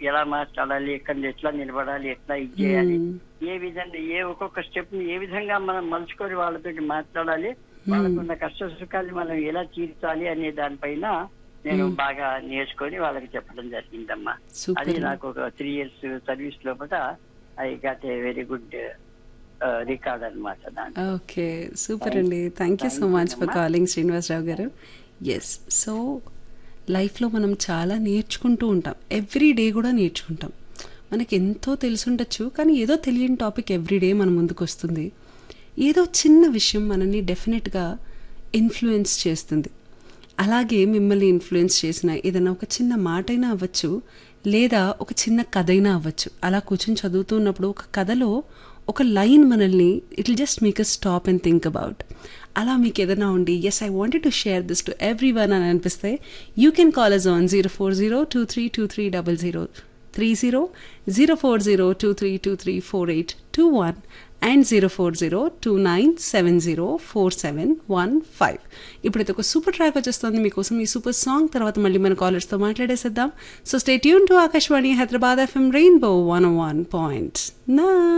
ఎలా మాట్లాడాలి ఎక్కడ ఎట్లా నిలబడాలి ఎట్లా ఇది చేయాలి ఏ విధంగా ఏ ఒక్కొక్క స్టెప్ ని ఏ విధంగా మనం మలుచుకొని వాళ్ళతో మాట్లాడాలి వాళ్ళకున్న కష్ట సుఖాలు మనం ఎలా తీర్చాలి అనే దానిపైన నేను బాగా నేర్చుకొని వాళ్ళకి చెప్పడం జరిగిందమ్మా అది సూపర్ నాకు ఒక త్రీ ఇయర్స్ సర్వీస్ లోపల I got a very good record అనమాట దాంట్లో ఓకే సూపర్ అండి thank you so much for calling Srinivasarao గారు ఎస్ సో లైఫ్లో మనం చాలా నేర్చుకుంటూ ఉంటాం ఎవ్రీ డే కూడా నేర్చుకుంటాం మనకి ఎంతో తెలుసుండొచ్చు కానీ ఏదో తెలియని టాపిక్ ఎవ్రీ డే మన ముందుకు వస్తుంది ఏదో చిన్న విషయం మనల్ని డెఫినెట్గా ఇన్ఫ్లుయెన్స్ చేస్తుంది అలాగే మిమ్మల్ని ఇన్ఫ్లుయెన్స్ చేసిన ఏదైనా ఒక చిన్న మాట అయినా అవ్వచ్చు లేదా ఒక చిన్న కథ అయినా అవ్వచ్చు అలా కూర్చొని చదువుతున్నప్పుడు ఒక కథలో ఒక లైన్ మనల్ని it will just make a stop and think about అలా మీకు ఏదైనా ఉండి yes I wanted to share this to everyone అని అనిపిస్తే you can call us on zero four zero two three two three double zero three zero zero four zero two three two three four eight two one and zero four zero two nine seven zero four seven one five ఇప్పుడైతే ఒక super track వచ్చేస్తుంది మీకోసం ఈ super song తర్వాత మళ్ళీ మన కాలర్స్తో మాట్లాడేసేద్దాం so stay tune to Akashvani Hyderabad FM rainbow one one point నా